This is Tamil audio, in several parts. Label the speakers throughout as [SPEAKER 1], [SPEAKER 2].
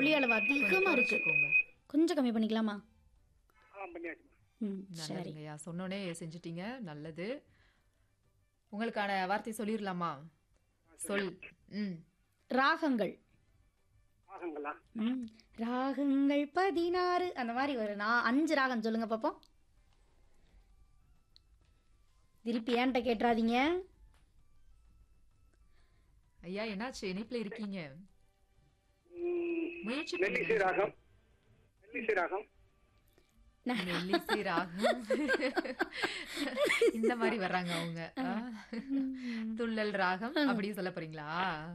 [SPEAKER 1] ஒளி அளவு அதிகமா இருக்கு
[SPEAKER 2] குறைச்சிக்கோங்க.
[SPEAKER 1] கொஞ்சம் கம்மி பண்ணிக்கலாமா
[SPEAKER 3] ஆ பண்ணியாச்சுமா
[SPEAKER 1] ம் சரி
[SPEAKER 2] நல்லதுங்கய்யா சொன்னோனே செஞ்சிட்டீங்க நல்லது உங்களுக்கான வார்த்தை சொல்லிடலாமா சொல் ம்
[SPEAKER 1] ராகங்கள்
[SPEAKER 3] ஆகுங்களா
[SPEAKER 1] ம் ராகங்கள் பதினாறு அந்த மாதிரி ஒரு நான் அஞ்சு ராகம் சொல்லுங்க பாப்போம் திருப்பி ஏன்ட்ட கேட்டுறாதீங்க
[SPEAKER 2] ஐயா என்னாச்சு இணைப்புல இருக்கீங்க
[SPEAKER 3] ம்,
[SPEAKER 2] முயற்சி
[SPEAKER 3] நெல்லிசை ராகம் நெல்லிசை ராகம்
[SPEAKER 2] மெல்லிசை ராகம் இந்த மாதிரி வர்றாங்க அவங்க ஆ. துள்ளல் ராகம் அப்படி சொல்ல போறீங்களா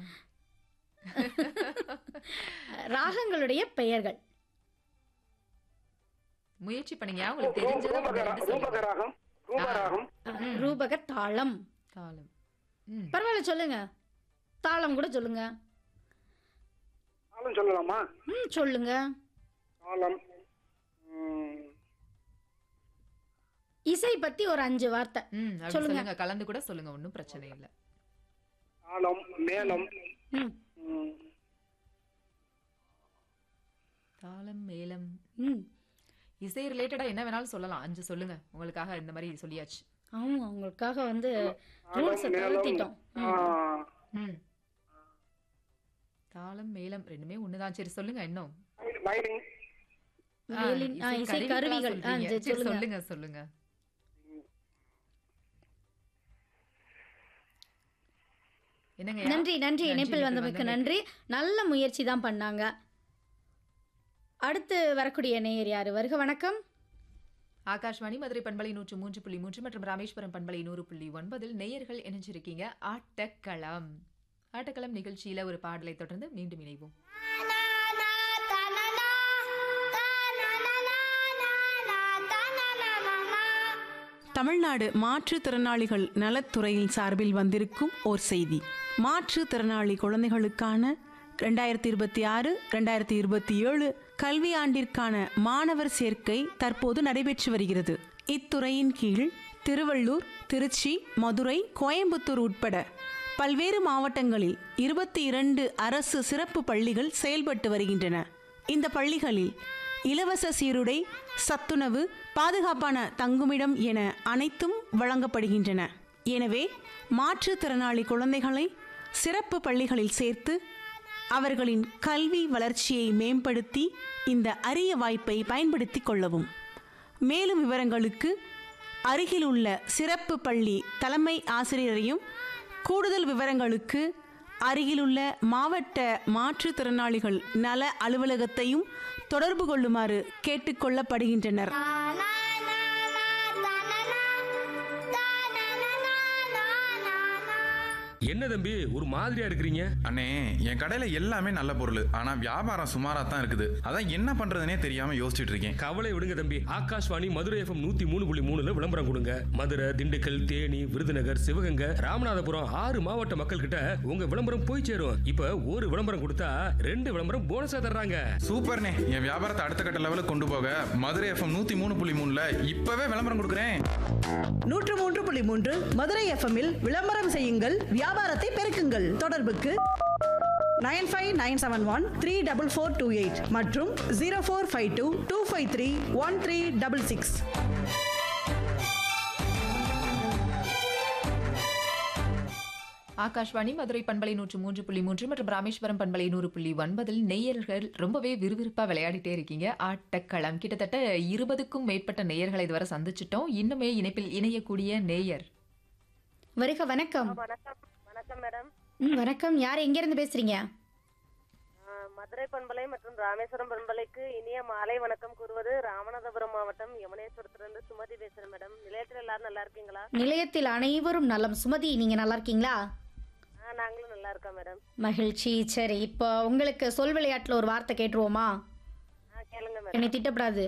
[SPEAKER 1] ராகங்களுடைய பெயர்கள்
[SPEAKER 2] முயற்சி பண்ணுங்க உங்களுக்கு
[SPEAKER 3] ரூ-
[SPEAKER 2] தெரிஞ்சதை
[SPEAKER 3] ரூபக
[SPEAKER 2] ஒண்ணு
[SPEAKER 3] ரா-
[SPEAKER 2] ரெண்டு
[SPEAKER 3] ரூபக
[SPEAKER 2] சொல்லுங்க
[SPEAKER 3] ராகம் ரூப ராகம்
[SPEAKER 1] ரூபக தாளம்
[SPEAKER 2] தாளம் ம்
[SPEAKER 1] பரவாயில்ல சொல்லுங்க தாளம் கூட சொல்லுங்க
[SPEAKER 3] தாளம் சொல்லலாமா
[SPEAKER 1] ம் சொல்லுங்க
[SPEAKER 3] தாளம் ம்,
[SPEAKER 1] இசை பத்தி ஒரு அஞ்சு வார்த்தை
[SPEAKER 2] ம் அப்படி
[SPEAKER 1] சொல்லுங்க.
[SPEAKER 2] சொல்லுங்க கலந்து கூட சொல்லுங்க ஒன்றும் பிரச்சனை இல்லை
[SPEAKER 3] தாளம் மேளம்
[SPEAKER 1] ம்
[SPEAKER 3] ம்,
[SPEAKER 2] தாளம் மேளம்
[SPEAKER 1] ம்
[SPEAKER 2] இசை ரிலேட்டடா என்ன வேணாலும் சொல்லலாம் அஞ்சு சொல்லுங்க உங்களுக்காக இந்த மாதிரி சொல்லியாச்சு
[SPEAKER 1] ஆமா உங்களுக்காக வந்து
[SPEAKER 3] தாளம்
[SPEAKER 1] ரூல்ஸை
[SPEAKER 3] மேளம்
[SPEAKER 1] தளர்த்திட்டோம்
[SPEAKER 3] ஆ,
[SPEAKER 2] ம் தாளம் மேளம் ரெண்டுமே ஒண்ணுதான் சரி சொல்லுங்க இன்னும்
[SPEAKER 3] வயலின்
[SPEAKER 2] ஆ,
[SPEAKER 1] வேலின் ஆ, இசை
[SPEAKER 2] கருவிகளா
[SPEAKER 1] கருவிகள் ஆ
[SPEAKER 2] சொல்றீங்க.
[SPEAKER 1] சரி,
[SPEAKER 2] சரி,
[SPEAKER 1] சொல்லுங்க
[SPEAKER 2] சொல்லுங்க சொல்லுங்க என்னங்க
[SPEAKER 1] நன்றி நன்றி இணைப்பில் வந்தமைக்கு நன்றி நல்ல முயற்சி தான் பண்ணாங்க அடுத்து வரக்கூடிய நேயர் யாரு வருக வணக்கம்
[SPEAKER 2] ஆகாஷ்வாணி மதுரை பண்பலை நூற்று மூன்று புள்ளி மூன்று மற்றும் ராமேஸ்வரம் பண்பலை நூறு புள்ளி ஒன்பதில் நேயர்கள் இணைஞ்சிருக்கீங்க ஆட்டக்களம் ஆட்டக்களம் நிகழ்ச்சியில ஒரு பாடலை தொடர்ந்து மீண்டும் இணைவோம்
[SPEAKER 4] தமிழ்நாடு மாற்றுத்திறனாளிகள் நலத்துறையின் சார்பில் வந்திருக்கும் ஓர் செய்தி மாற்றுத்திறனாளி குழந்தைகளுக்கான ரெண்டாயிரத்தி இருபத்தி ஆறு ரெண்டாயிரத்தி இருபத்தி ஏழு கல்வியாண்டிற்கான மாணவர் சேர்க்கை தற்போது நடைபெற்று வருகிறது இத்துறையின் கீழ் திருவள்ளூர் திருச்சி மதுரை கோயம்புத்தூர் உட்பட பல்வேறு மாவட்டங்களில் இருபத்தி இரண்டு அரசு சிறப்பு பள்ளிகள் செயல்பட்டு வருகின்றன இந்த பள்ளிகளில் இலவச சீருடை சத்துணவு பாதுகாப்பான தங்குமிடம் என அனைத்தும் வழங்கப்படுகின்றன எனவே மாற்றுத்திறனாளி குழந்தைகளை சிறப்பு பள்ளிகளில் சேர்த்து அவர்களின் கல்வி வளர்ச்சியை மேம்படுத்தி இந்த அரிய வாய்ப்பை பயன்படுத்திக் கொள்ளவும் மேலும் விவரங்களுக்கு அருகிலுள்ள சிறப்பு பள்ளி தலைமை ஆசிரியரையும் கூடுதல் விவரங்களுக்கு அருகிலுள்ள மாவட்ட மாற்றுத்திறனாளிகள் நல அலுவலகத்தையும் தொடர்பு கொள்ளுமாறு கேட்டுக்கொள்ளப்படுகின்றனர்
[SPEAKER 5] என்ன தம்பி ஒரு மாதிரியா இருக்கிறீங்க
[SPEAKER 6] அண்ணே என் கடையில எல்லாமே நல்ல பொருள் ஆனா வியாபாரம் சுமாரா தான் இருக்குது அதான் என்ன பண்றதுனே தெரியாம யோசிச்சுட்டு இருக்கேன்
[SPEAKER 5] கவலை விடுங்க தம்பி ஆகாஷ்வாணி மதுரை எஃப்எம் நூத்தி மூணு புள்ளி மூணுல விளம்பரம் கொடுங்க மதுரை திண்டுக்கல் தேனி விருதுநகர் சிவகங்கை ராமநாதபுரம் ஆறு மாவட்ட மக்கள் கிட்ட உங்க விளம்பரம் போய் சேரும் இப்ப ஒரு விளம்பரம் கொடுத்தா ரெண்டு விளம்பரம் போனஸா தர்றாங்க
[SPEAKER 6] சூப்பர்ண்ணே என் வியாபாரத்தை அடுத்த கட்ட லெவலுக்கு கொண்டு போக மதுரை எஃப்எம் நூத்தி மூணு புள்ளி மூணுல இப்பவே விளம்பரம் கொடுக்குறேன்
[SPEAKER 7] நூற்று மூன்று புள்ளி மூன்று மதுரை எஃப்எம்மில் விளம்பரம் செய்யுங்கள் வியாபாரத்தை பெருக்குங்கள் தொடர்புக்கு nine five nine seven one three double four two eight மற்றும் zero four five two two five three one three double six
[SPEAKER 2] Akashvani Madurai பண்பலை நூற்று மூன்று புள்ளி மூன்று மற்றும் ராமேஸ்வரம் பண்பலை நூறு புள்ளி ஒன்பதில் நேயர்கள் ரொம்பவே விறுவிறுப்பா விளையாடிட்டே இருக்கீங்க ஆட்டக்களம் கிட்டத்தட்ட இருபதுக்கும் மேற்பட்ட நேயர்களை இதுவரை சந்திச்சிட்டோம் இன்னுமே இணைப்பில் இணையக்கூடிய நேயர்
[SPEAKER 1] வருக வணக்கம்
[SPEAKER 8] வணக்கம் வணக்கம் மேடம்
[SPEAKER 1] ம் வணக்கம் யார் எங்கேருந்து பேசுறீங்க
[SPEAKER 8] ஆ, மதுரை பண்பலை மற்றும் ராமேஸ்வரம் பண்பலைக்கு இனிய மாலை வணக்கம் கூறுவது ராமநாதபுரம் மாவட்டம் யமுனேஸ்வரத்திலிருந்து சுமதி பேசுறேன் மேடம் நிலையத்தில் எல்லாரும் நல்லா இருக்கீங்களா
[SPEAKER 1] நிலையத்தில் அனைவரும் நலம் சுமதி நீங்க நல்லா இருக்கீங்களா
[SPEAKER 8] ஆ நாங்களும் நல்லா இருக்கோம் மேடம்
[SPEAKER 1] மகிழ்ச்சி சரி இப்போ உங்களுக்கு சொல் விளையாட்டுல ஒரு வார்த்தை கேட்டுருவோமா
[SPEAKER 8] ஆ கேளுங்க மேடம்
[SPEAKER 1] என்னை திட்டப்படாது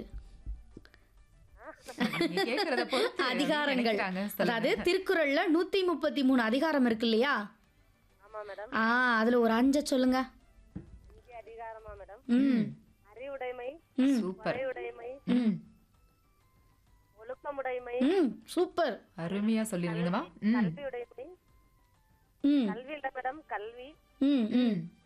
[SPEAKER 2] நீங்க கேக்குறத பொறுத்து
[SPEAKER 1] அதிகாரங்கள்
[SPEAKER 2] நினைக்கிறாங்க. சொல்லுங்க.
[SPEAKER 1] அதாவது திருக்குறள்ல நூத்தி முப்பத்தி மூணு அதிகாரம் இருக்கு இல்லையா
[SPEAKER 8] ஆமா மேடம்
[SPEAKER 1] ஆ அதுல ஒரு அஞ்ச சொல்லுங்க
[SPEAKER 8] இங்கே அதிகாரமா மேடம்
[SPEAKER 1] ம்
[SPEAKER 8] அறிவுடைமை
[SPEAKER 1] ம்
[SPEAKER 2] சூப்பர்
[SPEAKER 8] வரையுடைமை
[SPEAKER 2] ம்
[SPEAKER 8] ஒழுக்கமுடைமை
[SPEAKER 1] ம் சூப்பர்
[SPEAKER 2] அருமையா சொல்லிருந்தீங்கம்மா ம்
[SPEAKER 8] கல்வியுடைமை
[SPEAKER 1] ம்
[SPEAKER 8] கல்வி இல்ல மேடம் கல்வி
[SPEAKER 1] ம் ம்
[SPEAKER 2] ம்